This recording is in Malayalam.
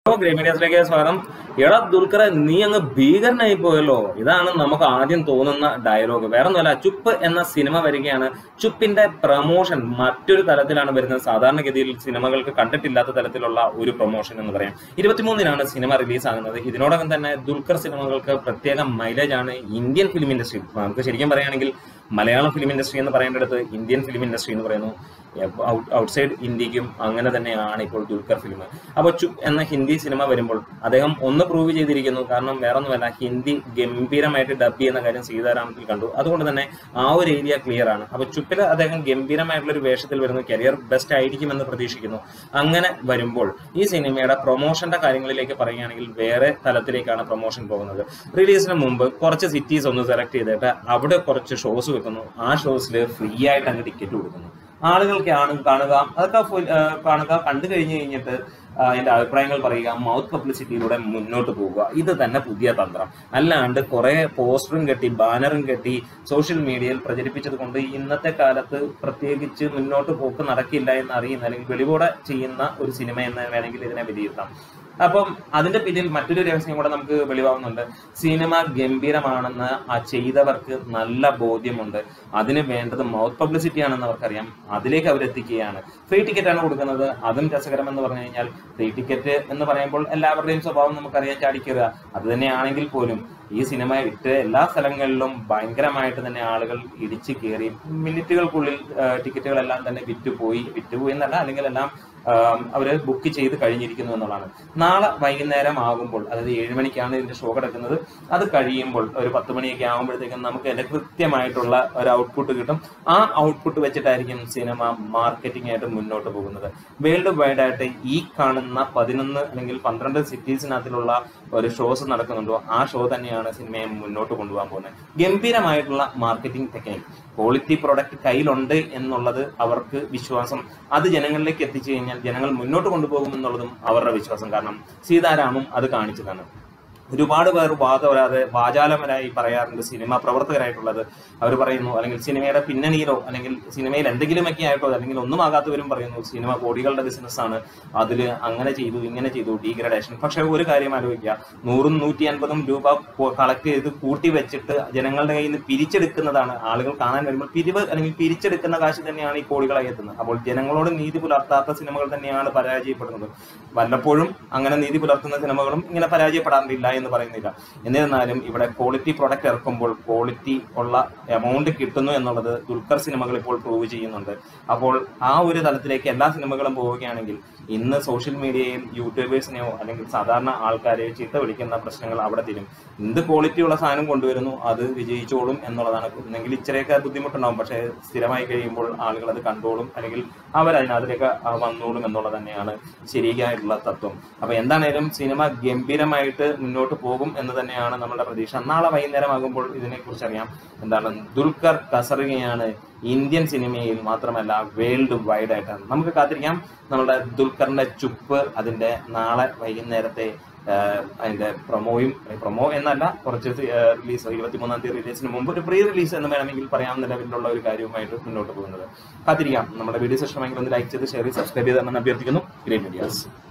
ഗ്രേ മീഡിയാസിലേക്ക് സ്വാഗതം എടാ ദുൽഖറെ നീ അങ്ങ് ഭീകരനായി പോയല്ലോ ഇതാണ് നമുക്ക് ആദ്യം തോന്നുന്ന ഡയലോഗ് വേറെ ഒന്നുമല്ല ചുപ്പ് എന്ന സിനിമ വരികയാണ് ചുപ്പിന്റെ പ്രൊമോഷൻ മറ്റൊരു തലത്തിലാണ് വരുന്നത് സാധാരണഗതിയിൽ സിനിമകൾക്ക് കണ്ടിട്ടില്ലാത്ത തലത്തിലുള്ള ഒരു പ്രൊമോഷൻ എന്ന് പറയാം ഇരുപത്തിമൂന്നിനാണ് സിനിമ റിലീസ് ആകുന്നത് ഇതിനോടകം തന്നെ ദുൽഖർ സിനിമകൾക്ക് പ്രത്യേക മൈലേജ് ആണ് ഇന്ത്യൻ ഫിലിം ഇൻഡസ്ട്രി നമുക്ക് ശരിക്കും പറയുകയാണെങ്കിൽ മലയാളം ഫിലിം ഇൻഡസ്ട്രി എന്ന് പറയേണ്ടടുത്ത് ഇന്ത്യൻ ഫിലിം ഇൻഡസ്ട്രി എന്ന് പറയുന്നു ഔട്ട്സൈഡ് ഇന്ത്യക്കും അങ്ങനെ തന്നെയാണ് ഇപ്പോൾ ദുൽഖർ ഫിലിം അപ്പോൾ ചുപ് എന്ന ഹിന്ദി സിനിമ വരുമ്പോൾ അദ്ദേഹം ഒന്ന് പ്രൂവ് ചെയ്തിരിക്കുന്നു കാരണം വേറൊന്നുമല്ല ഹിന്ദി ഗംഭീരമായിട്ട് ഡബ് ചെയ്യുന്ന കാര്യം സീതാരാമത്തിൽ കണ്ടു അതുകൊണ്ട് തന്നെ ആ ഒരു ഏരിയ ക്ലിയർ ആണ് അപ്പോൾ ചുപ്പിൽ അദ്ദേഹം ഗംഭീരമായിട്ടുള്ള ഒരു വേഷത്തിൽ വരുന്നു കരിയർ ബെസ്റ്റ് ആയിരിക്കുമെന്ന് പ്രതീക്ഷിക്കുന്നു അങ്ങനെ വരുമ്പോൾ ഈ സിനിമയുടെ പ്രൊമോഷന്റെ കാര്യങ്ങളിലേക്ക് പറയുകയാണെങ്കിൽ വേറെ തലത്തിലേക്കാണ് പ്രൊമോഷൻ പോകുന്നത് റിലീസിന് മുമ്പ് കുറച്ച് സിറ്റീസ് ഒന്ന് സെലക്ട് ചെയ്തിട്ട് അവിടെ കുറച്ച് ഷോസ് വെക്കുന്നു ആ ഷോസിൽ ഫ്രീ ആയിട്ട് അങ്ങ് ടിക്കറ്റ് കൊടുക്കുന്നു ആളുകൾക്ക് ആണ് കാണുക അതൊക്കെ ഫുൾ- ആ, കാണുക കണ്ടു കഴിഞ്ഞു കഴിഞ്ഞിട്ട് ആ, അതിന്റെ അഭിപ്രായങ്ങൾ പറയുക മൗത്ത് പബ്ലിസിറ്റിയിലൂടെ മുന്നോട്ട് പോവുക ഇത് തന്നെ പുതിയ തന്ത്രം അല്ലാണ്ട് കുറെ പോസ്റ്ററും കെട്ടി ബാനറും കെട്ടി സോഷ്യൽ മീഡിയയിൽ പ്രചരിപ്പിച്ചത് കൊണ്ട് ഇന്നത്തെ കാലത്ത് പ്രത്യേകിച്ച് മുന്നോട്ട് പോക്ക് നടക്കില്ല എന്ന് അറിയുന്ന അല്ലെങ്കിൽ വെളിവോടെ ചെയ്യുന്ന ഒരു സിനിമ എന്ന് വേണമെങ്കിൽ ഇതിനെ വിലയിരുത്താം അപ്പം അതിന്റെ പിന്നിൽ മറ്റൊരു രഹസ്യം കൂടെ നമുക്ക് വെളിവാകുന്നുണ്ട് സിനിമ ഗംഭീരമാണെന്ന് ആ ചെയ്തവർക്ക് നല്ല ബോധ്യമുണ്ട് അതിന് വേണ്ടത് മൗത്ത് പബ്ലിസിറ്റി ആണെന്ന് അവർക്കറിയാം അതിലേക്ക് അവരെത്തിക്കുകയാണ് ഫ്രീ ടിക്കറ്റ് ആണ് കൊടുക്കുന്നത് അതും രസകരം എന്ന് പറഞ്ഞു കഴിഞ്ഞാൽ ഫ്രീ ടിക്കറ്റ് എന്ന് പറയുമ്പോൾ എല്ലാവരുടെയും സ്വഭാവം നമുക്കറിയാൻ ചാടിക്കുക അത് തന്നെയാണെങ്കിൽ പോലും ഈ സിനിമ ഇട്ട് എല്ലാ സ്ഥലങ്ങളിലും ഭയങ്കരമായിട്ട് തന്നെ ആളുകൾ ഇടിച്ചു കയറി മിനിറ്റുകൾക്കുള്ളിൽ ആ, ടിക്കറ്റുകളെല്ലാം തന്നെ വിറ്റുപോയി വിറ്റുപോയി എന്നല്ല അല്ലെങ്കിൽ എല്ലാം അവർ ബുക്ക് ചെയ്ത് കഴിഞ്ഞിരിക്കുന്നു എന്നുള്ളതാണ് നാളെ വൈകുന്നേരം ആകുമ്പോൾ അതായത് ഏഴ് മണിക്കാണ് ഇതിന്റെ ഷോ കിടക്കുന്നത് അത് കഴിയുമ്പോൾ ഒരു പത്ത് മണിയൊക്കെ ആകുമ്പോഴത്തേക്കും നമുക്ക് അതിന്റെ കൃത്യമായിട്ടുള്ള ഒരു ഔട്ട്പുട്ട് കിട്ടും ആ ഔട്ട്പുട്ട് വെച്ചിട്ടായിരിക്കും സിനിമ മാർക്കറ്റിംഗ് ആയിട്ട് മുന്നോട്ട് പോകുന്നത് വേൾഡ് വൈഡ് ആയിട്ട് ഈ കാണുന്ന പതിനൊന്ന് അല്ലെങ്കിൽ പന്ത്രണ്ട് സിറ്റീസിനകത്തിലുള്ള ഒരു ഷോസ് നടക്കുന്നുണ്ടോ ആ ഷോ തന്നെയാണ് സിനിമയെ മുന്നോട്ട് കൊണ്ടുപോകാൻ പോകുന്നത് ഗംഭീരമായിട്ടുള്ള മാർക്കറ്റിംഗ് ടെക്നിക് ക്വാളിറ്റി പ്രോഡക്റ്റ് കയ്യിലുണ്ട് എന്നുള്ളത് അവർക്ക് വിശ്വാസം അത് ജനങ്ങളിലേക്ക് എത്തിച്ചു കഴിഞ്ഞാൽ ജനങ്ങൾ മുന്നോട്ട് കൊണ്ടുപോകും എന്നുള്ളതും അവരുടെ വിശ്വാസം കാരണം സീതാരാമും അത് കാണിച്ചതാണ് ഒരുപാട് പേർ വാദവരാതെ വാചാലമരായി പറയാറുണ്ട് സിനിമ പ്രവർത്തകരായിട്ടുള്ളത് അവർ പറയുന്നു അല്ലെങ്കിൽ സിനിമയുടെ പിന്നണിയിലോ അല്ലെങ്കിൽ സിനിമയിൽ എന്തെങ്കിലുമൊക്കെ ആയിട്ടോ അല്ലെങ്കിൽ ഒന്നും ആകാത്തവരും പറയുന്നു സിനിമ കോടികളുടെ ബിസിനസ്സാണ് അതിൽ അങ്ങനെ ചെയ്തു ഇങ്ങനെ ചെയ്തു ഡീഗ്രഡേഷൻ പക്ഷെ ഒരു കാര്യം ആലോചിക്കുക നൂറും നൂറ്റി അൻപതും രൂപ കളക്ട് ചെയ്ത് കൂട്ടി വെച്ചിട്ട് ജനങ്ങളുടെ കയ്യിൽ നിന്ന് പിരിച്ചെടുക്കുന്നതാണ് ആളുകൾ കാണാൻ വരുമ്പോൾ പിരിവ് അല്ലെങ്കിൽ പിരിച്ചെടുക്കുന്ന കാശ് തന്നെയാണ് ഈ കോടികളായി എത്തുന്നത് അപ്പോൾ ജനങ്ങളോട് നീതി പുലർത്താത്ത സിനിമകൾ തന്നെയാണ് പരാജയപ്പെടുന്നത് വല്ലപ്പോഴും അങ്ങനെ നീതി പുലർത്തുന്ന സിനിമകളും ഇങ്ങനെ പരാജയപ്പെടാറില്ല എന്ന് പറയുന്നില്ല എന്നിരുന്നാലും ഇവിടെ ക്വാളിറ്റി പ്രൊഡക്റ്റ് ഇറക്കുമ്പോൾ ക്വാളിറ്റി ഉള്ള എമൗണ്ട് കിട്ടുന്നു എന്നുള്ളത് ദുൽഖർ സിനിമകൾ ഇപ്പോൾ പ്രൂവ് ചെയ്യുന്നുണ്ട് അപ്പോൾ ആ ഒരു തലത്തിലേക്ക് എല്ലാ സിനിമകളും പോവുകയാണെങ്കിൽ ഇന്ന് സോഷ്യൽ മീഡിയയും യൂട്യൂബേഴ്സിനെയോ അല്ലെങ്കിൽ സാധാരണ ആൾക്കാരെയോ ചീത്ത വിളിക്കുന്ന പ്രശ്നങ്ങൾ അവിടെ തീരും എന്ത് ക്വാളിറ്റി ഉള്ള സാധനം കൊണ്ടുവരുന്നു അത് വിജയിച്ചോളും എന്നുള്ളതാണ് എന്നെങ്കിൽ ഇച്ചിരിയൊക്കെ ബുദ്ധിമുട്ടുണ്ടാവും പക്ഷേ സ്ഥിരമായി കഴിയുമ്പോൾ ആളുകൾ അത് കണ്ടോളും അല്ലെങ്കിൽ അവർ അതിനകത്തേക്ക് ആ വന്നോളും എന്നുള്ളത് തന്നെയാണ് ശരിയായിട്ടുള്ള തത്വം അപ്പൊ എന്താണേലും സിനിമ ഗംഭീരമായിട്ട് മുന്നോട്ട് പോകും എന്ന് തന്നെയാണ് നമ്മുടെ പ്രതീക്ഷ നാളെ വൈകുന്നേരം ആകുമ്പോൾ ഇതിനെക്കുറിച്ച് അറിയാം എന്താണ് ദുൽഖർ കസറുകയാണ് ഇന്ത്യൻ സിനിമയിൽ മാത്രമല്ല വേൾഡ് വൈഡ് ആയിട്ടാണ് നമുക്ക് കാത്തിരിക്കാം നമ്മുടെ ദുൽഖറിന്റെ ചുപ്പ് അതിന്റെ നാളെ വൈകുന്നേരത്തെ ആഹ് അതിന്റെ പ്രൊമോയും പ്രൊമോ എന്നല്ല കുറച്ച് റിലീസ് ഇരുപത്തിമൂന്നാം തീയതി റിലീസിന് മുമ്പ് ഒരു പ്രീ റിലീസ് എന്ന് വേണമെങ്കിൽ പറയാവുന്ന ലെവലിലുള്ള ഒരു കാര്യവുമായിട്ട് മുന്നോട്ട് പോകുന്നത് കാത്തിരിക്കാം നമ്മുടെ വീഡിയോ സെഷൻ ഭയങ്കര ഒന്ന് ലൈക്ക് ചെയ്ത് ഷെയർ ചെയ്ത് സബ്സ്ക്രൈബ് ചെയ്ത് തന്നെ അഭ്യർത്ഥിക്കുന്നു ഗ്രേറ്റ് മീഡിയാസ്